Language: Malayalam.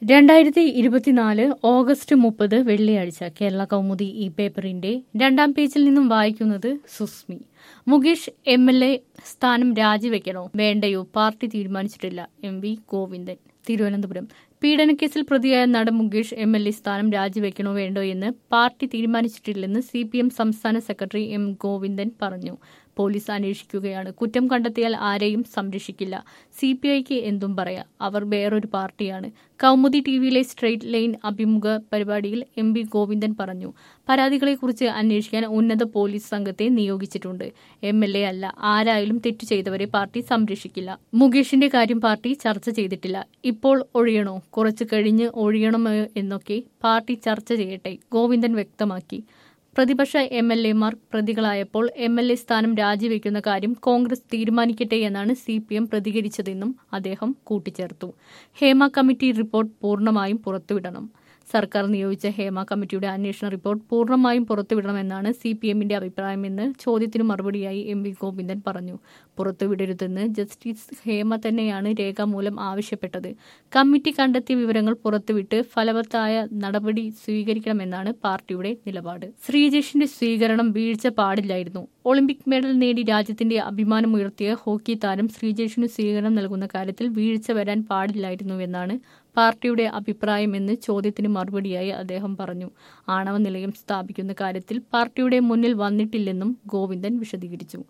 രണ്ടായിരത്തി ഇരുപത്തിനാല് ഓഗസ്റ്റ് മുപ്പത് വെള്ളിയാഴ്ച കേരള കൗമുദി ഈ പേപ്പറിന്റെ രണ്ടാം പേജിൽ നിന്നും വായിക്കുന്നത് Susmi Mukesh M L A സ്ഥാനം രാജിവെക്കണോ വേണ്ടയോ പാർട്ടി തീരുമാനിച്ചിട്ടില്ല എം വി ഗോവിന്ദൻ തിരുവനന്തപുരം പീഡനക്കേസിൽ പ്രതിയായ നടൻ മുകേഷ് എം എൽ എ സ്ഥാനം രാജിവെക്കണോ വേണ്ടോ എന്ന് പാർട്ടി തീരുമാനിച്ചിട്ടില്ലെന്ന് സി പി എം സംസ്ഥാന സെക്രട്ടറി എം ഗോവിന്ദൻ പറഞ്ഞു പോലീസ് അന്വേഷിക്കുകയാണ് കുറ്റം കണ്ടെത്തിയാൽ ആരെയും സംരക്ഷിക്കില്ല സി പി ഐക്ക് എന്തും പറയാം അവർ വേറൊരു പാർട്ടിയാണ് കൗമുദി ടി വിയിലെ സ്ട്രെയിറ്റ് ലൈൻ അഭിമുഖ പരിപാടിയിൽ എം പി ഗോവിന്ദൻ പറഞ്ഞു പരാതികളെക്കുറിച്ച് അന്വേഷിക്കാൻ ഉന്നത പോലീസ് സംഘത്തെ നിയോഗിച്ചിട്ടുണ്ട് എം എൽ എ അല്ല ആരായാലും തെറ്റു ചെയ്തവരെ പാർട്ടി സംരക്ഷിക്കില്ല മുകേഷിന്റെ കാര്യം പാർട്ടി ചർച്ച ചെയ്തിട്ടില്ല ഇപ്പോൾ ഒഴിയണോ കുറച്ചു കഴിഞ്ഞ് ഒഴിയണമോ എന്നൊക്കെ പാർട്ടി ചർച്ച ചെയ്യട്ടെ ഗോവിന്ദൻ വ്യക്തമാക്കി പ്രതിപക്ഷ എം എൽ എമാർ പ്രതികളായപ്പോൾ എം എൽ എ സ്ഥാനം രാജിവെക്കുന്ന കാര്യം കോൺഗ്രസ് തീരുമാനിക്കട്ടെ എന്നാണ് സി പി എം പ്രതികരിച്ചതെന്നും അദ്ദേഹം കൂട്ടിച്ചേർത്തു ഹേമ കമ്മിറ്റി റിപ്പോർട്ട് പൂർണ്ണമായും പുറത്തുവിടണം സർക്കാർ നിയോഗിച്ച ഹേമ കമ്മിറ്റിയുടെ അന്വേഷണ റിപ്പോർട്ട് പൂർണ്ണമായും പുറത്തുവിടണമെന്നാണ് സി പി എമ്മിന്റെ അഭിപ്രായമെന്ന് ചോദ്യത്തിന് മറുപടിയായി എം വി ഗോവിന്ദൻ പറഞ്ഞു പുറത്തുവിടരുതെന്ന് ജസ്റ്റിസ് ഹേമ തന്നെയാണ് രേഖാമൂലം ആവശ്യപ്പെട്ടത് കമ്മിറ്റി കണ്ടെത്തിയ വിവരങ്ങൾ പുറത്തുവിട്ട് ഫലവത്തായ നടപടി സ്വീകരിക്കണമെന്നാണ് പാർട്ടിയുടെ നിലപാട് ശ്രീജേഷിന്റെ സ്വീകരണം വീഴ്ച പാടില്ലായിരുന്നു ഒളിമ്പിക് മെഡൽ നേടി രാജ്യത്തിന്റെ അഭിമാനമുയർത്തിയ ഹോക്കി താരം ശ്രീജേഷിന് സ്വീകരണം നൽകുന്ന കാര്യത്തിൽ വീഴ്ച വരാൻ പാടില്ലായിരുന്നുവെന്നാണ് പാർട്ടിയുടെ അഭിപ്രായമെന്ന് ചോദ്യത്തിന് മറുപടിയായി അദ്ദേഹം പറഞ്ഞു ആണവ നിലയം സ്ഥാപിക്കുന്ന കാര്യത്തിൽ പാർട്ടിയുടെ മുന്നിൽ വന്നിട്ടില്ലെന്നും ഗോവിന്ദൻ വിശദീകരിച്ചു